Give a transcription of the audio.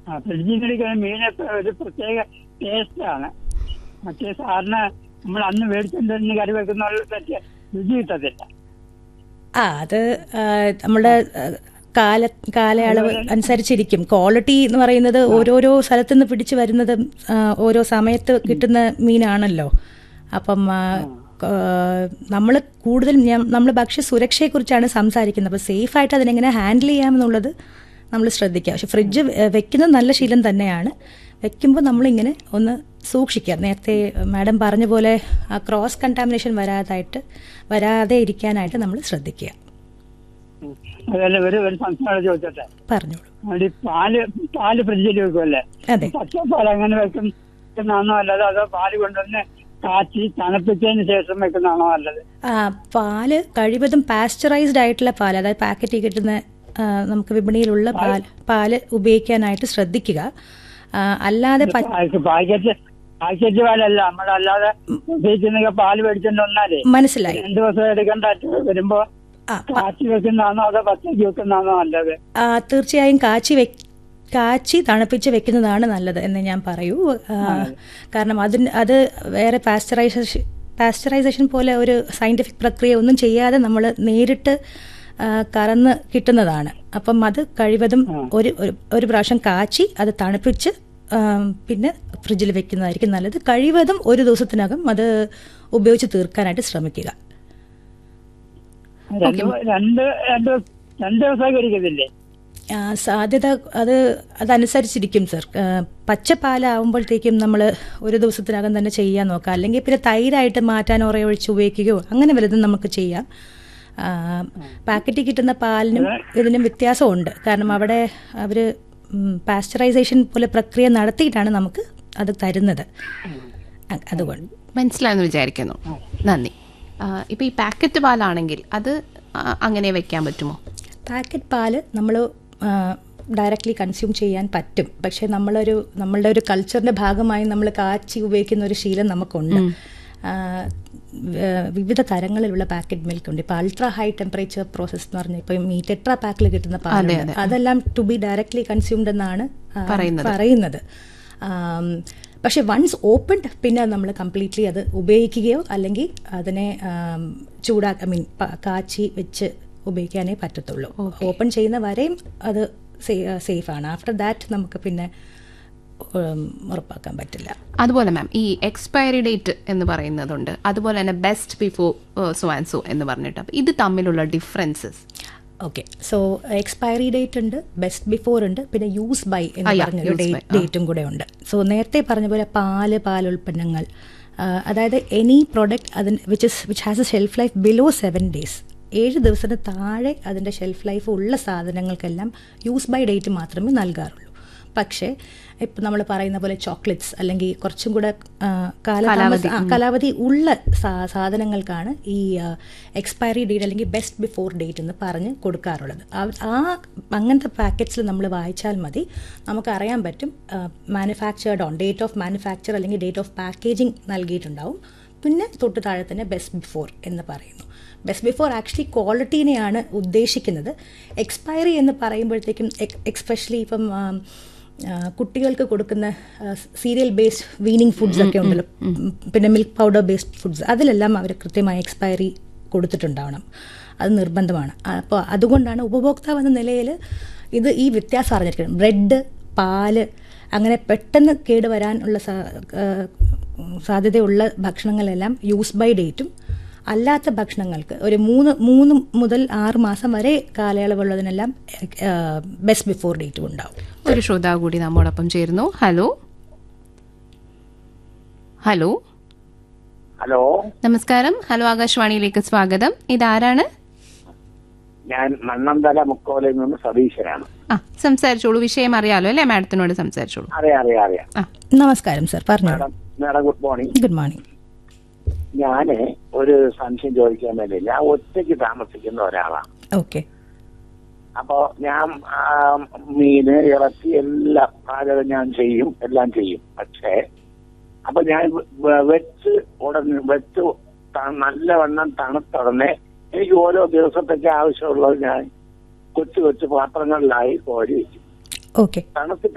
ആ ഫ്രിഡ്ജിൽ നിന്ന് എടുക്കുന്ന മീനൊക്കെ ഒരു പ്രത്യേക ടേസ്റ്റാണ് മറ്റേ സാറിന് നമ്മൾ അന്ന് മേടിച്ചുകൊണ്ടിരുന്ന് കറി വെക്കുന്ന പോലെ പറ്റിയ രുചി കിട്ടത്തില്ല ആ അത് ആ, നമ്മുടെ ആ, കാല കാലയളവ് അനുസരിച്ചിരിക്കും ക്വാളിറ്റി എന്ന് പറയുന്നത് ഓരോരോ സ്ഥലത്തു നിന്ന് പിടിച്ചു വരുന്നത് ആ, ഓരോ സമയത്ത് കിട്ടുന്ന മീനാണല്ലോ അപ്പം നമ്മൾ കൂടുതൽ നമ്മൾ ഭക്ഷ്യ സുരക്ഷയെക്കുറിച്ചാണ് സംസാരിക്കുന്നത് അപ്പോൾ സേഫായിട്ട് അതിനെങ്ങനെ ഹാൻഡിൽ ചെയ്യാമെന്നുള്ളത് നമ്മൾ ശ്രദ്ധിക്കുക പക്ഷെ ഫ്രിഡ്ജ് വെക്കുന്നത് നല്ല ശീലം തന്നെയാണ് വെക്കുമ്പോൾ നമ്മളിങ്ങനെ ഒന്ന് സൂക്ഷിക്കുക നേരത്തെ മാഡം പറഞ്ഞ പോലെ ആ ക്രോസ് കണ്ടാമിനേഷൻ വരാതായിട്ട് വരാതെ ഇരിക്കാനായിട്ട് നമ്മൾ ശ്രദ്ധിക്കുക ഉം. അതല്ല ഒരു ഒരു സംശയം ചോദിച്ചോട്ടെ പറഞ്ഞോളൂ അവിടെ ഈ പാല് പാല് ഫ്രിഡ്ജിൽ വെക്കുമല്ലേ അതെ പച്ചപ്പാൽ അങ്ങനെ വെക്കുന്നതാണോ അല്ലാതെ അതോ പാല് കൊണ്ടുവന്ന് കാച്ചി തണുപ്പിച്ചതിന് ശേഷം വെക്കുന്നതാണോ നല്ലത് ആ, പാല് കഴിവതും പാസ്ചറൈസ്ഡ് ആയിട്ടുള്ള പാൽ അതായത് പാക്കറ്റിൽ കിട്ടുന്ന ആ, നമുക്ക് വിപണിയിലുള്ള പാൽ പാല് ഉപയോഗിക്കാനായിട്ട് ശ്രദ്ധിക്കുക ആ, അല്ലാതെ പ- പാക്ക് പാക്കറ്റ് പാക്കറ്റ് പാലല്ല നമ്മളല്ലാതെ ഉപയോഗിക്കുന്ന പാല് മേടിച്ചോണ്ട് വന്നാലേ മനസ്സിലായി രണ്ടു ദിവസം എടുക്കേണ്ട വരുമ്പോ ആ, കാച്ചി വെക്കുന്നതാണോ അതോ പച്ചയ്ക്ക് വെക്കുന്നതാണോ നല്ലത് ആ, തീർച്ചയായും കാച്ചി വെ കാച്ചി തണുപ്പിച്ച് വെക്കുന്നതാണ് നല്ലത് എന്ന് ഞാൻ പറയൂ ആ, കാരണം അതിന് അത് വേറെ പാസ്ചറൈസേഷൻ പാസ്ചറൈസേഷൻ പോലെ ഒരു സയന്റിഫിക് പ്രക്രിയ ഒന്നും ചെയ്യാതെ നമ്മൾ നേരിട്ട് ആ, കറന്ന് കിട്ടുന്നതാണ് അപ്പം അത് കഴിവതും ഒരു ഒരു- ഒരു പ്രാവശ്യം കാച്ചി അത് തണുപ്പിച്ച് ആ, പിന്നെ ഫ്രിഡ്ജിൽ വെക്കുന്നതായിരിക്കും നല്ലത് കഴിവതും ഒരു ദിവസത്തിനകം അത് ഉപയോഗിച്ച് തീർക്കാനായിട്ട് ശ്രമിക്കുക രണ്ട് രണ്ട് രണ്ട് രണ്ട് ദിവസമൊക്കെ ഇരിക്കത്തില്ലേ ആ, സാധ്യത അത് അതനുസരിച്ചിരിക്കും സർ ആ, പച്ച പാലാവുമ്പോഴത്തേക്കും നമ്മൾ ഒരു ദിവസത്തിനകം തന്നെ ചെയ്യാൻ നോക്കാം അല്ലെങ്കിൽ പിന്നെ തൈരായിട്ട് മാറ്റാൻ ഉറയൊഴിച്ച് ഉപയോഗിക്കുകയോ അങ്ങനെ വലുതും നമുക്ക് ചെയ്യാം ആ, പാക്കറ്റിൽ കിട്ടുന്ന പാലിനും ഇതിനും വ്യത്യാസമുണ്ട് കാരണം അവിടെ അവർ പാസ്ചറൈസേഷൻ പോലെ പ്രക്രിയ നടത്തിയിട്ടാണ് നമുക്ക് അത് തരുന്നത് അ- അതുകൊണ്ട് മനസ്സിലായെന്ന് വിചാരിക്കുന്നു നന്ദി ആ, ഇപ്പൊ ഈ പാക്കറ്റ് പാലാണെങ്കിൽ അത് ആ, അങ്ങനെ വെക്കാൻ പറ്റുമോ പാക്കറ്റ് പാല് നമ്മൾ ഡയറക്റ്റ്ലി കൺസ്യൂം ചെയ്യാൻ പറ്റും പക്ഷെ നമ്മളൊരു നമ്മളുടെ ഒരു കൾച്ചറിന്റെ ഭാഗമായി നമ്മൾ കാച്ചി ഉപയോഗിക്കുന്ന ഒരു ശീലം നമുക്കുണ്ട് ആ, വ- വിവിധ തരങ്ങളിലുള്ള പാക്കറ്റ് മിൽക്ക് ഉണ്ട് ഇപ്പൊ അൾട്രാ ഹൈ ടെമ്പറേച്ചർ പ്രോസസ് എന്ന് പറഞ്ഞാൽ ഇപ്പൊ ഈ ടെട്രാ പാക്കിൽ കിട്ടുന്ന പാലുണ്ട് അതെല്ലാം ടു ബി ഡയറക്ട്ലി കൺസ്യൂംഡ് എന്നാണ് ആ, പറയുന്നത് ആം, പക്ഷെ വൺസ് ഓപ്പൺഡ് പിന്നെ നമ്മൾ കംപ്ലീറ്റ്ലി അത് ഉപയോഗിക്കുകയോ അല്ലെങ്കിൽ അതിനെ ആം, ചൂടാ ഐ മീൻ കാച്ചി വെച്ച് ഉപയോഗിക്കാനേ പറ്റത്തുള്ളൂ ഓപ്പൺ ചെയ്യുന്ന വരെയും അത് സേഫ് ആണ് ആഫ്റ്റർ ദാറ്റ് നമുക്ക് പിന്നെ ഉം, ഉറപ്പാക്കാൻ പറ്റില്ല അതുപോലെ മാം ഈ എക്സ്പയറി ഡേറ്റ് എന്ന് പറയുന്നതുണ്ട് അതുപോലെ തന്നെ best before so and so എന്ന് പറഞ്ഞിട്ട് അപ്പൊ ഇത് തമ്മിലുള്ള differences okay so expiry date ഉണ്ട് ബെസ്റ്റ് ബിഫോർ ഉണ്ട് പിന്നെ യൂസ് ബൈ എന്ന് ആ, yeah, പറഞ്ഞൊരു use by, ഡേറ്റും കൂടെ ഉണ്ട് സോ നേരത്തെ പറഞ്ഞ പോലെ പാല് പാലുൽപ്പന്നങ്ങൾ ആ, അതായത് എനി പ്രോഡക്റ്റ് അതിന് which is which has a shelf life below seven days ഏഴ് ദിവസത്തിന് താഴെ അതിൻ്റെ ഷെൽഫ് ലൈഫ് ഉള്ള സാധനങ്ങൾക്കെല്ലാം യൂസ് ബൈ ഡേറ്റ് മാത്രമേ നൽകാറുള്ളൂ പക്ഷേ ഇപ്പം നമ്മൾ പറയുന്ന പോലെ ചോക്ലേറ്റ്സ് അല്ലെങ്കിൽ കുറച്ചും കൂടെ ആ, കാലതാമസ ആ, കാലാവധി ഉള്ള സാ- സാധനങ്ങൾക്കാണ് ഈ എക്സ്പയറി ഡേറ്റ് അല്ലെങ്കിൽ ബെസ്റ്റ് ബിഫോർ ഡേറ്റ് എന്ന് പറഞ്ഞ് കൊടുക്കാറുള്ളത് ആ- ആ അങ്ങനത്തെ പാക്കറ്റ്സിൽ നമ്മൾ വായിച്ചാൽ മതി നമുക്ക് അറിയാൻ പറ്റും manufactured on date of manufacture അല്ലെങ്കിൽ ഡേറ്റ് ഓഫ് പാക്കേജിംഗ് നൽകിയിട്ടുണ്ടാവും പിന്നെ തൊട്ട് താഴെ തന്നെ ബെസ്റ്റ് ബിഫോർ എന്ന് പറയുന്നു ബെസ്റ്റ് ബിഫോർ ആക്ച്വലി ക്വാളിറ്റീനെയാണ് ഉദ്ദേശിക്കുന്നത് എക്സ്പയറി എന്ന് പറയുമ്പോഴത്തേക്കും എക്സ്പെഷ്യലി ഇപ്പം ആം, ആ, കുട്ടികൾക്ക് കൊടുക്കുന്ന സീരിയൽ ബേസ്ഡ് വീനിങ് ഫുഡ്സ് ഒക്കെ ഉണ്ടല്ലോ ഉം, പിന്നെ മിൽക്ക് പൗഡർ ബേസ്ഡ് ഫുഡ്സ് അതിലെല്ലാം അവർ കൃത്യമായി എക്സ്പയറി കൊടുത്തിട്ടുണ്ടാവണം അത് നിർബന്ധമാണ് അപ്പോൾ അതുകൊണ്ടാണ് ഉപഭോക്താവ് എന്ന നിലയിൽ ഇത് ഈ വ്യത്യാസം അറിഞ്ഞിരിക്കണം ബ്രെഡ് പാല് അങ്ങനെ പെട്ടെന്ന് കേടുവരാനുള്ള സാ- ആ, സാധ്യതയുള്ള ഭക്ഷണങ്ങളെല്ലാം യൂസ് ബൈ ഡേറ്റും അല്ലാത്ത ഭക്ഷണങ്ങൾക്ക് ഒരു മൂന്ന് മൂന്ന് മുതൽ ആറ് മാസം വരെ കാലയളവുള്ളതിനെല്ലാം ബെസ്റ്റ് ബിഫോർ ഡേറ്റും ഉണ്ടാവും ഒരു ശ്രോതാവ് കൂടി നമ്മോടൊപ്പം ചേരുന്നു ഹലോ ഹലോ ഹലോ നമസ്കാരം ഹലോ ആകാശവാണിയിലേക്ക് സ്വാഗതം ഇതാരാണ് ഞാൻ മണ്ണന്തല മുക്കോലയിൽ നിന്ന് സതീശനാണ് ആ സംസാരിച്ചോളൂ വിഷയം അറിയാലോ അല്ലേ മാഡത്തിനോട് സംസാരിച്ചോളൂ അറിയാം അറിയാം അറിയാം ആ നമസ്കാരം സർ പറഞ്ഞോളൂ madam madam good morning good morning ഞാന് ഒരു സംശയം ചോദിക്കാൻ വേണ്ടി ഞാൻ ഒറ്റയ്ക്ക് താമസിക്കുന്ന ഒരാളാണ് ഓക്കെ അപ്പോ ഞാൻ ആ, മീന് ഇറച്ചി എല്ലാം പാചകം ഞാൻ ചെയ്യും എല്ലാം ചെയ്യും പക്ഷേ അപ്പൊ ഞാൻ വെ- വെച്ച് ഉടനെ വെച്ച് ത- നല്ലവണ്ണം തണുത്തുടനെ എനിക്ക് ഓരോ ദിവസത്തേക്ക് ആവശ്യമുള്ളത് ഞാൻ കൊച്ചു കൊച്ചു പാത്രങ്ങളിലായി കോരി വെക്കും ഓക്കെ തണുത്തിട്ട്